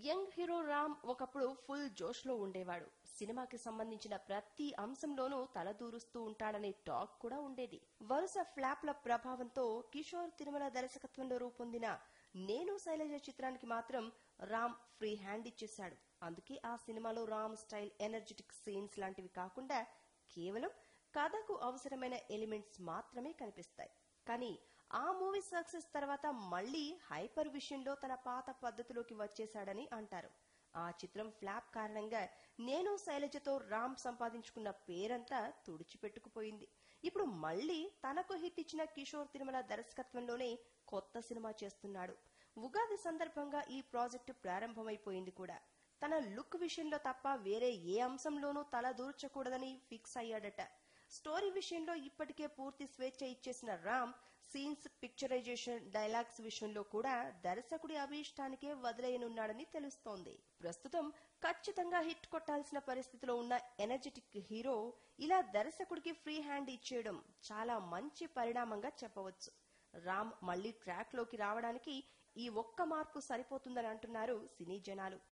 young hero Ram ఒకప్పుడు full జోష్ లో ఉండేవాడు సినిమాకి సంబంధించిన ప్రతి అంశంలోనూ తలదూరుస్తూ ఉంటాడనే టాక్ కూడా ఉండేది వరుస ఫ్లాప్ల ప్రభావంతో కిషోర్ తిరుమల దర్శకత్వంలో రూపొందిన నేను శైలజ చిత్రానికి మాత్రం రామ్ ఫ్రీ హ్యాండ్ ఇచ్చేశాడు అందుకే ఆ సినిమాలో రామ్ స్టైల్ ఎనర్జెటిక్ సీన్స్ లాంటివి కాకుండా కేవలం కథకు అవసరమైన ఎలిమెంట్స్ మాత్రమే కనిపిస్తాయి కానీ ఆ మూవీ సక్సెస్ తర్వాత మళ్లీ హైపర్ విషయంలో తన పాత పద్ధతిలోకి వచ్చేశాడని అంటారు ఆ చిత్రం ఫ్లాప్ కారణంగా నేను శైలజతో రామ్ సంపాదించుకున్న పేరంతా తుడిచిపెట్టుకుపోయింది ఇప్పుడు మళ్లీ తనకు హిట్ ఇచ్చిన కిషోర్ తిరుమల దర్శకత్వంలోనే కొత్త సినిమా చేస్తున్నాడు ఉగాది సందర్భంగా ఈ ప్రాజెక్టు ప్రారంభమైపోయింది కూడా తన లుక్ విషయంలో తప్ప వేరే ఏ అంశంలోనూ తల దూర్చకూడదని ఫిక్స్ అయ్యాడట స్టోరీ విషయంలో ఇప్పటికే పూర్తి స్వేచ్ఛ ఇచ్చేసిన రామ్ సీన్స్ పిక్చరైజేషన్ డైలాగ్స్ విషయంలో కూడా దర్శకుడి అభీష్టానికే వదిలేయనున్నాడని తెలుస్తోంది ప్రస్తుతం ఖచ్చితంగా హిట్ కొట్టాల్సిన పరిస్థితిలో ఉన్న ఎనర్జెటిక్ హీరో ఇలా దర్శకుడికి ఫ్రీ హ్యాండ్ ఇచ్చేయడం చాలా మంచి పరిణామంగా చెప్పవచ్చు రామ్ మళ్లీ ట్రాక్ లోకి రావడానికి ఈ ఒక్క మార్పు సరిపోతుందని అంటున్నారు సినీ జనాలు